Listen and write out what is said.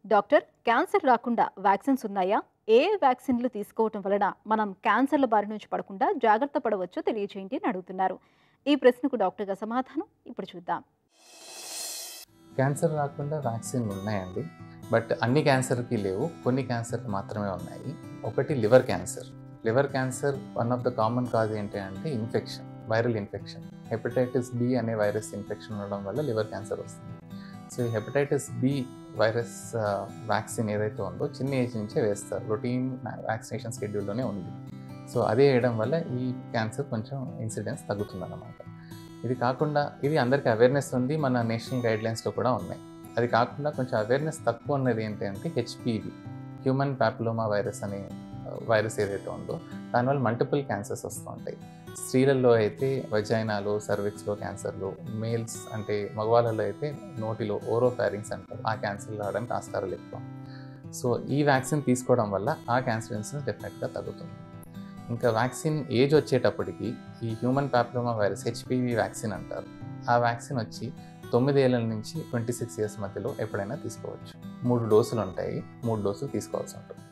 doctor cancer రాకుండా vaccines ఉన్నాయా ఏ వ్యాక్సిన్లు తీసుకోవటం వలన మనం క్యాన్సర్ల బారి నుంచి పడకుండా జాగ్రత్త పడవచ్చో తెలియజేయండి అని అడుగుతున్నారు ఈ ప్రశ్నకు డాక్టర్ గారి సమాధానం ఇప్పుడు చూద్దాం క్యాన్సర్ రాకుండా వ్యాక్సిన్లు ఉన్నాయండి బట్ అన్ని క్యాన్సర్కి లేవు కొన్ని క్యాన్సర్ మాత్రమే ఉన్నాయి ఒకటి liver cancer liver cancer one of the common cause ఏంటి అంటే infection viral infection hepatitis B అనే వైరస్ ఇన్ఫెక్షన్ ఉండడం వల్ల లివర్ క్యాన్సర్ వస్తుంది సో ఈ హెపటైటిస్ బి వైరస్ వ్యాక్సిన్ ఏదైతే ఉందో చిన్న ఏజ్ నుంచే వేస్తారు రొటీన్ వ్యాక్సినేషన్ షెడ్యూల్లోనే ఉంది సో అదే వేయడం వల్ల ఈ క్యాన్సర్ కొంచెం ఇన్సిడెన్స్ తగ్గుతుందన్నమాట ఇది కాకుండా ఇది అందరికీ అవేర్నెస్ ఉంది మన నేషనల్ గైడ్లైన్స్లో కూడా ఉన్నాయి అది కాకుండా కొంచెం అవేర్నెస్ తక్కువ ఉన్నది ఏంటి అంటే హెచ్పివి హ్యూమన్ ప్యాపిలోమా వైరస్ అనే వైరస్ ఏదైతే ఉందో దానివల్ల మల్టిపుల్ క్యాన్సర్స్ వస్తూ ఉంటాయి స్త్రీలలో అయితే వజైనాలో సర్విక్స్లో క్యాన్సర్లు మేల్స్ అంటే మగవాళ్ళలో అయితే నోటిలో ఓరోఫారింగ్స్ అంటారు ఆ క్యాన్సర్లు రావడానికి ఆస్కారాలు ఎక్కువ సో ఈ వ్యాక్సిన్ తీసుకోవడం వల్ల ఆ క్యాన్సర్ ఇన్సిడెన్స్ డెఫినెట్గా తగ్గుతుంది ఇంకా వ్యాక్సిన్ ఏజ్ వచ్చేటప్పటికి ఈ human papilloma virus HPV vaccine అంటారు ఆ వ్యాక్సిన్ వచ్చి తొమ్మిదేళ్ల నుంచి ట్వంటీ సిక్స్ ఇయర్స్ మధ్యలో ఎప్పుడైనా తీసుకోవచ్చు మూడు డోసులు ఉంటాయి మూడు డోసులు తీసుకోవాల్సి ఉంటుంది